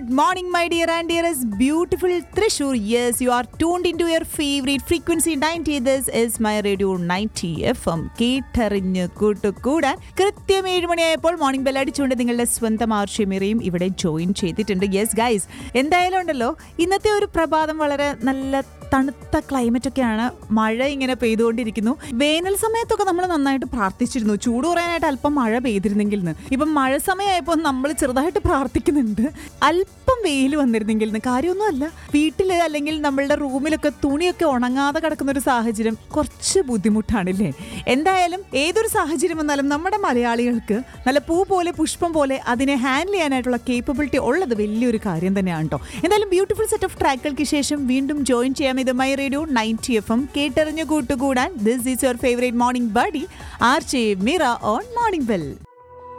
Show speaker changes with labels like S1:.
S1: Good morning, my dear and dearest beautiful Trishur. Yes, you are tuned into your favorite frequency 90. This is my radio 90 FM. കേട്ടറിഞ്ഞ് കൂട്ടുകൂടാൻ കൃത്യം ഏഴ് മണിയായപ്പോൾ morning bell അടിച്ചുകൊണ്ട് നിങ്ങളുടെ സ്വന്തം ആർഷ്യമിറയും ഇവിടെ ജോയിൻ ചെയ്തിട്ടുണ്ട് യെസ് ഗൈസ് എന്തായാലും ഉണ്ടല്ലോ ഇന്നത്തെ ഒരു പ്രഭാതം വളരെ നല്ല തണുത്ത ക്ലൈമറ്റ് ഒക്കെയാണ് മഴ ഇങ്ങനെ പെയ്തുകൊണ്ടിരിക്കുന്നു വേനൽ സമയത്തൊക്കെ നമ്മൾ നന്നായിട്ട് പ്രാർത്ഥിച്ചിരുന്നു ചൂട് കുറയാനായിട്ട് അല്പം മഴ പെയ്തിരുന്നെങ്കിൽ എന്ന് ഇപ്പം മഴ സമയമായപ്പോൾ നമ്മൾ ചെറുതായിട്ട് പ്രാർത്ഥിക്കുന്നുണ്ട് അല്പം വെയിൽ വന്നിരുന്നെങ്കിൽ എന്ന് കാര്യമൊന്നുമല്ല വീട്ടിൽ അല്ലെങ്കിൽ നമ്മളുടെ റൂമിലൊക്കെ തുണിയൊക്കെ ഉണങ്ങാതെ കിടക്കുന്ന ഒരു സാഹചര്യം കുറച്ച് ബുദ്ധിമുട്ടാണല്ലേ എന്തായാലും ഏതൊരു സാഹചര്യം വന്നാലും നമ്മുടെ മലയാളികൾക്ക് നല്ല പൂ പോലെ പുഷ്പം പോലെ അതിനെ ഹാൻഡിൽ ചെയ്യാനായിട്ടുള്ള കേപ്പബിലിറ്റി ഉള്ളത് വലിയൊരു കാര്യം തന്നെയാണ് കേട്ടോ എന്തായാലും ബ്യൂട്ടിഫുൾ സെറ്റ് ഓഫ് ട്രാക്കുകൾക്ക് ശേഷം വീണ്ടും ജോയിൻ ചെയ്യാം ഇത് my radio ninety F M കേട്ടറിഞ്ഞു കൂട്ടുകൂടാൻ this is your favourite morning buddy R J Mira on morning bell